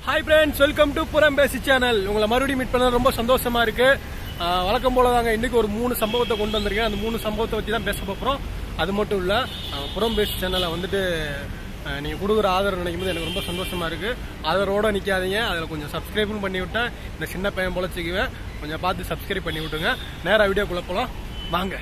hi friends welcome to புறம் பேசி channel உங்களை மறுபடியும் மீட் பண்ண ரொம்ப சந்தோஷமா இருக்கு ஆஹ் வழக்கம் போல தாங்க இன்னைக்கு ஒரு மூணு சம்பவத்தை கொண்டு வந்திருக்கேன் அந்த மூணு சம்பவத்தை வச்சு தான் பேச போகிறோம் அது மட்டும் இல்ல ஆஹ் புறம் பேசி சேனலை வந்துட்டு ஆஹ் நீங்க கொடுக்குற ஆதரவு நினைக்கும் போது எனக்கு ரொம்ப சந்தோஷமா இருக்கு ஆதரவோட நிக்காதீங்க அதில் கொஞ்சம் சப்ஸ்கிரைபும் பண்ணி விட்டேன் இந்த சின்ன பையன் பொழைச்சிக்குவேன் கொஞ்சம் பார்த்து சப்ஸ்கிரைப் பண்ணி விட்டுங்க நேரா வீடியோக்குள்ள போலாம் வாங்க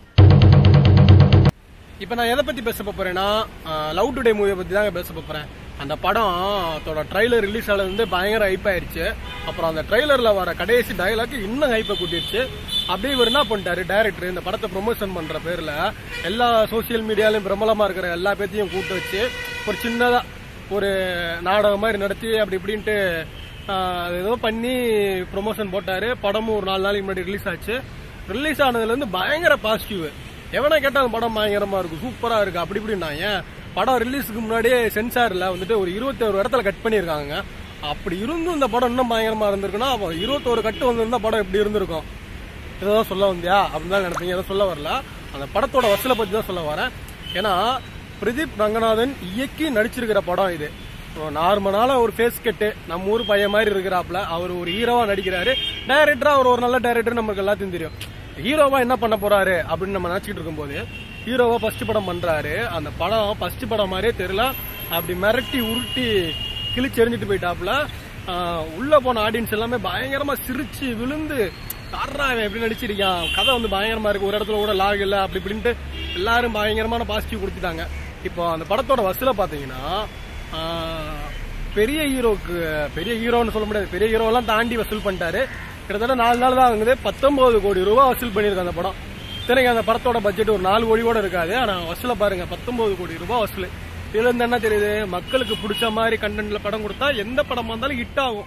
இப்போ நான் எதை பத்தி பேச போறேன்னா லவ் டுடே மூவியை பத்தி தாங்க பேச போறேன் அந்த படம் அதோட ட்ரைலர் ரிலீஸ் ஆனது வந்து பயங்கர ஹைப் ஆயிருச்சு அப்புறம் அந்த ட்ரைலர்ல வர கடைசி டயலாக் இன்னும் ஹைப்பை கூட்டிருச்சு அப்படியே இவர் என்ன பண்ணிட்டாரு டைரக்டர் இந்த படத்தை ப்ரொமோஷன் பண்ற பேர்ல எல்லா சோசியல் மீடியாலையும் பிரபலமா இருக்கிற எல்லா பேத்தையும் கூப்பிட்டு வச்சு ஒரு சின்னதா ஒரு நாடகம் மாதிரி நடத்தி அப்படி இப்படின்ட்டு ஆஹ், அது ஏதோ பண்ணி ப்ரொமோஷன் போட்டாரு படமும் ஒரு நாலு நாளைக்கு முன்னாடி ரிலீஸ் ஆச்சு ரிலீஸ் ஆனதுல இருந்து பயங்கர பாசிட்டிவ் எவனை கேட்டாலும் படம் பயங்கரமா இருக்கும் சூப்பரா இருக்கு அப்படி இப்படின்னா ஏன் படம் ரிலீஸுக்கு முன்னாடியே சென்சார்ல வந்துட்டு ஒரு இருபத்தோரு இடத்துல கட் பண்ணியிருக்காங்க அப்படி இருந்தும் இந்த படம் இன்னும் பயங்கரமா இருந்திருக்குன்னா அப்போ இருபத்தோரு கட்டு வந்திருந்தா படம் எப்படி இருந்திருக்கும் இததான் சொல்ல வந்தியா அப்படின்னு தான் நினைப்பீங்க எதுவும் சொல்ல வரல அந்த படத்தோட வசூலை பத்தி தான் சொல்ல வரேன் ஏன்னா பிரதீப் ரங்கநாதன் இயக்கி நடிச்சிருக்கிற படம் இது நார்மலான ஒரு ஃபேஸ் கட்டு நம்ம ஊர் பையன் மாதிரி இருக்கிறாப்ல அவர் ஒரு ஹீரோவா நடிக்கிறாரு டைரக்டரா அவர் ஒரு நல்ல டைரக்டர் நமக்கு எல்லாத்தையும் தெரியும் ஹீரோவா என்ன பண்ண போறாரு அப்படின்னு நம்ம நினைச்சிட்டு இருக்கும்போது ஹீரோவா ஃபர்ஸ்ட் படம் பண்றாரு அந்த படம் ஃபர்ஸ்ட் படம் மாதிரியே தெரியல அப்படி மிரட்டி உருட்டி கிழிச்சு எறிஞ்சிட்டு போயிட்டாப்ல ஆஹ் உள்ள போன ஆடியன்ஸ் எல்லாமே பயங்கரமா சிரிச்சு விழுந்து காரணம் அவன் எப்படி நடிச்சிருக்கான் கதை வந்து பயங்கரமா இருக்கு ஒரு இடத்துல கூட லாக் இல்ல அப்படி இப்படின்ட்டு எல்லாரும் பயங்கரமான பாசிட்டிவ் கொடுத்துட்டாங்க இப்போ அந்த படத்தோட வசூலை பாத்தீங்கன்னா ஆஹ், பெரிய ஹீரோக்கு பெரிய ஹீரோன்னு சொல்ல முடியாது பெரிய ஹீரோவெல்லாம் தாண்டி வசூல் பண்ணிட்டாரு கிட்டத்தட்ட நாலு நாள் தான் ஆகுது பத்தொன்பது கோடி ரூபாய் வசூல் பண்ணியிருக்கு அந்த படம் இத்தனைக்கு அந்த படத்தோட பட்ஜெட் ஒரு நாலு கோடி கூட இருக்காது ஆனா வசூலை பாருங்க பத்தொன்பது கோடி ரூபாய் வசூல் இதுல இருந்து என்ன தெரியுது மக்களுக்கு பிடிச்ச மாதிரி கண்டென்ட்ல படம் கொடுத்தா எந்த படமா இருந்தாலும் ஹிட் ஆகும்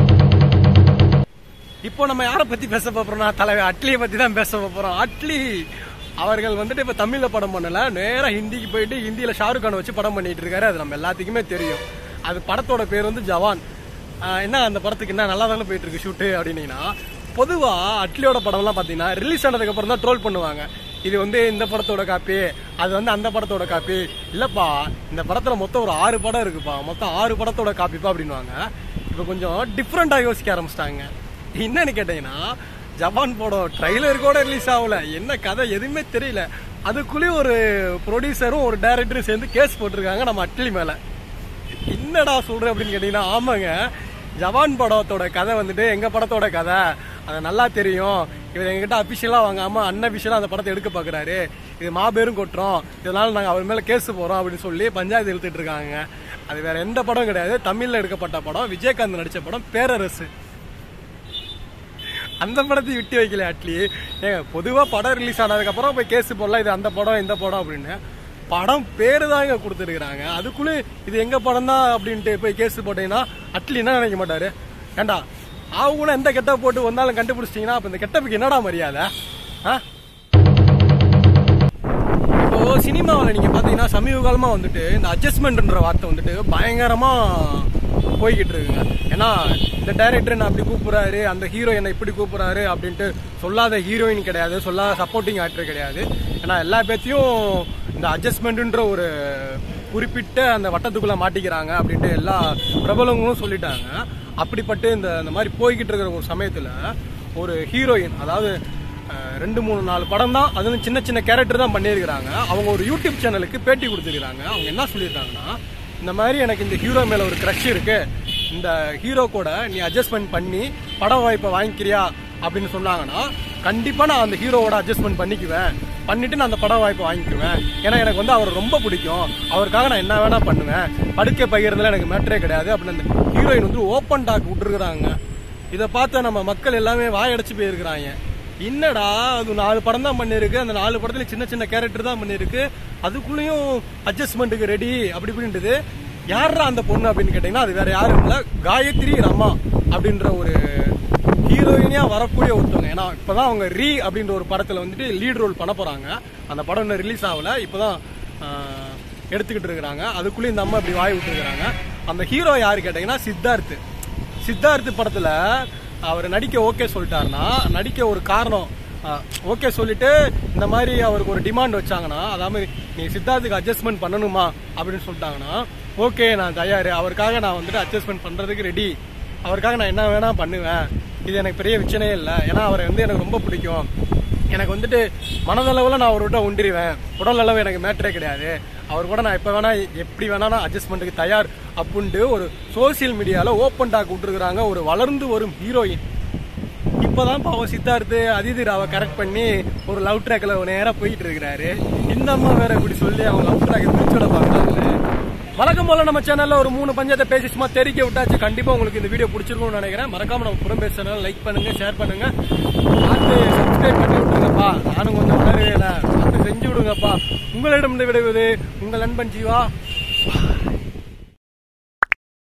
இப்போ நம்ம யாரை பத்தி பேச போறோம்னா தலைவர் அட்லியை பத்தி தான் பேச போறோம் அட்லி அவர்கள் வந்துட்டு இப்ப தமிழ்ல படம் பண்ணல நேரா ஹிந்திக்கு போயிட்டு ஹிந்தியில ஷாருக் கான் வச்சு படம் பண்ணிட்டு இருக்காரு அது நம்ம எல்லாத்துக்குமே தெரியும் அது படத்தோட பேர் வந்து ஜவான் ஆஹ் என்ன அந்த படத்துக்கு என்ன நல்லா தானே போயிட்டு இருக்கு ஷூட்டு அப்படின்னீங்கன்னா பொதுவா அட்லியோட படம்லாம் பாத்தீங்கன்னா ரிலீஸ் ஆனதுக்கு அப்புறம் தான் ட்ரோல் பண்ணுவாங்க இது வந்து இந்த படத்தோட காப்பி அது வந்து அந்த படத்தோட காப்பி இல்லப்பா இந்த படத்துல மொத்தம் ஒரு ஆறு படம் இருக்குப்பா மொத்தம் ஆறு படத்தோட காப்பிப்பா அப்படின்னுவாங்க இப்போ கொஞ்சம் டிஃப்ரெண்டா யோசிக்க ஆரம்பிச்சிட்டாங்க என்னன்னு கேட்டீங்கன்னா ஜப்பான் படம் ட்ரைலர் கூட ரிலீஸ் ஆகல என்ன கதை எதுவுமே தெரியல அதுக்குள்ளேயும் ஒரு ப்ரொடியூசரும் ஒரு டைரக்டரும் சேர்ந்து கேஸ் போட்டிருக்காங்க நம்ம அட்லி மேல என்னடா சொல்ற அப்படின்னு கேட்டீங்கன்னா ஆமாங்க ஜவான் படத்தோட கதை வந்துட்டு எங்க படத்தோட கதை அது நல்லா தெரியும் இவர் எங்ககிட்ட அபிஷியலா வாங்காம அன்அபிஷியலா அந்த படத்தை எடுக்க பாக்குறாரு இது மாபெரும் கொட்டுறோம் இதனால நாங்க அவர் மேல கேஸ் போறோம் அப்படின்னு சொல்லி பஞ்சாயத்து இழுத்துட்டு இருக்காங்க அது வேற எந்த படம் கிடையாது தமிழ்ல எடுக்கப்பட்ட படம் விஜயகாந்த் நடிச்ச படம் பேரரசு அந்த படத்தை விட்டு வைக்கல அட்லி ஏங்க பொதுவா படம் ரிலீஸ் ஆனதுக்கு அப்புறம் போய் கேஸ் போடலாம் இது அந்த படம் இந்த படம் அப்படின்னு படம் பேரு தாங்க கொடுத்துருக்காங்க அதுக்குள்ள இது எங்க படம் தான் அப்படின்ட்டு போய் கேஸ் போட்டீங்கன்னா அட்லி என்ன நினைக்க மாட்டாரு ஏண்டா அவங்க எந்த கெட்ட போட்டு வந்தாலும் கண்டுபிடிச்சிட்டீங்கன்னா அப்ப இந்த கெட்டப்புக்கு என்னடா மரியாதை ஆ இப்போ சினிமாவில் நீங்க பாத்தீங்கன்னா சமீப காலமா வந்துட்டு இந்த அட்ஜஸ்ட்மெண்ட்ன்ற வார்த்தை வந்துட்டு பயங்கரமா போய்கிட்டு இருக்குங்க ஏன்னா இந்த டைரக்டர் என்ன அப்படி கூப்பிடுறாரு அந்த ஹீரோ என்ன இப்படி கூப்பிடுறாரு அப்படின்ட்டு சொல்லாத ஹீரோயின் கிடையாது சொல்லாத சப்போர்ட்டிங் ஆக்டர் கிடையாது ஏன்னா எல்லா பேத்தையும் இந்த அட்ஜஸ்ட்மெண்ட்ன்ற ஒரு குறிப்பிட்ட அந்த வட்டத்துக்குள்ள மாட்டிக்கிறாங்க அப்படின்ட்டு எல்லா பிரபலங்களும் சொல்லிட்டாங்க அப்படிப்பட்டு இந்த இந்த மாதிரி போய்கிட்டு இருக்கிற ஒரு சமயத்துல ஒரு ஹீரோயின் அதாவது அஹ் ரெண்டு மூணு நாலு படம் தான் அதுவும் சின்ன சின்ன கேரக்டர் தான் பண்ணியிருக்கிறாங்க அவங்க ஒரு யூடியூப் சேனலுக்கு பேட்டி கொடுத்துருக்காங்க அவங்க என்ன சொல்லியிருக்காங்கன்னா இந்த மாதிரி எனக்கு இந்த ஹீரோ மேல ஒரு க்ரஷ் இருக்கு இந்த ஹீரோ கூட நீ அட்ஜஸ்ட்மெண்ட் பண்ணி படம் வாய்ப்பை வாங்கிக்கிறியா அப்படின்னு சொன்னாங்கன்னா கண்டிப்பா நான் அந்த ஹீரோவோட அட்ஜஸ்ட்மெண்ட் பண்ணிக்குவேன் பண்ணிட்டு நான் அந்த படம் வாய்ப்பை வாங்கிக்குவேன் ஏன்னா எனக்கு வந்து அவர் ரொம்ப பிடிக்கும் அவருக்காக நான் என்ன வேணா பண்ணுவேன் படுக்கை பகிர்றதுல எனக்கு மேட்டரே கிடையாது அப்படின்னு அந்த ஹீரோயின் வந்து ஓப்பன் டாக் விட்டுருக்குறாங்க இதை பார்த்து நம்ம மக்கள் எல்லாமே வாயடைச்சு போயிருக்கிறாங்க என்னடா அது நாலு படம் தான் பண்ணிருக்கு அந்த நாலு படத்துல சின்ன சின்ன கேரக்டர் தான் பண்ணிருக்கு அதுக்குள்ளேயும் அட்ஜஸ்ட்மெண்ட்டுக்கு ரெடி அப்படி இப்படின்றது யாரா அந்த பொண்ணு அப்படின்னு கேட்டீங்கன்னா அது வேற யாரும் இல்ல காயத்ரி ரமா அப்படின்ற ஒரு ஹீரோயினியா வரக்கூடிய ஒருத்தவங்க ஏன்னா இப்பதான் அவங்க ரீ அப்படின்ற ஒரு படத்துல வந்துட்டு லீட் ரோல் பண்ண போறாங்க அந்த படம் இன்னும் ரிலீஸ் ஆகல இப்பதான் ஆஹ், எடுத்துக்கிட்டு இருக்கிறாங்க அதுக்குள்ளே இந்த அம்மா இப்படி வாய் விட்டுருக்காங்க அந்த ஹீரோ யாரு கேட்டீங்கன்னா சித்தார்த் சித்தார்த் படத்துல அவர் நடிக்க ஓகே சொல்லிட்டாருன்னா நடிக்க ஒரு காரணம் ஓகே சொல்லிட்டு இந்த மாதிரி அவருக்கு ஒரு டிமாண்ட் வச்சாங்கன்னா அதாவது நீ சித்தார்த்துக்கு அட்ஜஸ்ட்மெண்ட் பண்ணணுமா அப்படின்னு சொல்லிட்டாங்கன்னா ஓகே நான் தயார் அவருக்காக நான் வந்துட்டு அட்ஜஸ்ட்மெண்ட் பண்றதுக்கு ரெடி அவருக்காக நான் என்ன வேணா பண்ணுவேன் இது எனக்கு பெரிய பிரச்சனையே இல்லை ஏன்னா அவரை வந்து எனக்கு ரொம்ப பிடிக்கும் எனக்கு வந்துட்டு மனதளவில் நான் அவர்கிட்ட ஒன்றிருவேன் உடல் அளவு எனக்கு மேட்டரே கிடையாது அவர் கூட நான் எப்போ வேணா எப்படி வேணா அட்ஜஸ்ட்மெண்ட்டுக்கு தயார் அப்படின்ட்டு ஒரு சோசியல் மீடியாவில் ஓப்பன் டாக் விட்டுருக்குறாங்க ஒரு வளர்ந்து வரும் ஹீரோயின் இப்போதான் பாவம் சித்தார்த்து அதிதி ராவை கரெக்ட் பண்ணி ஒரு லவ் ட்ராக்ல நேராக போயிட்டு இருக்கிறாரு இந்த அம்மா வேற இப்படி சொல்லி அவங்க லவ் ட்ராக் பிரிச்சோட பார்க்கறாங்களே வழக்கம் போல நம்ம சேனல்ல ஒரு மூணு பஞ்சத்தை பேசி சும்மா தெரிக்க விட்டாச்சு கண்டிப்பா உங்களுக்கு இந்த வீடியோ பிடிச்சிருக்கும்னு நினைக்கிறேன் மறக்காம நம்ம புறம் பேச சேனல் லைக் பண்ணுங்க ஷேர் பண்ணுங்க பார்த்து சப்ஸ்கிரைப் பண்ணி விட்டுருங்கப்பா நானும் கொஞ்சம் உணர்வே இல்லை பார்த்து செஞ்சு விடுங்கப்பா உங்களிடம் விடுவது உங்கள் நண்பன் ஜீவா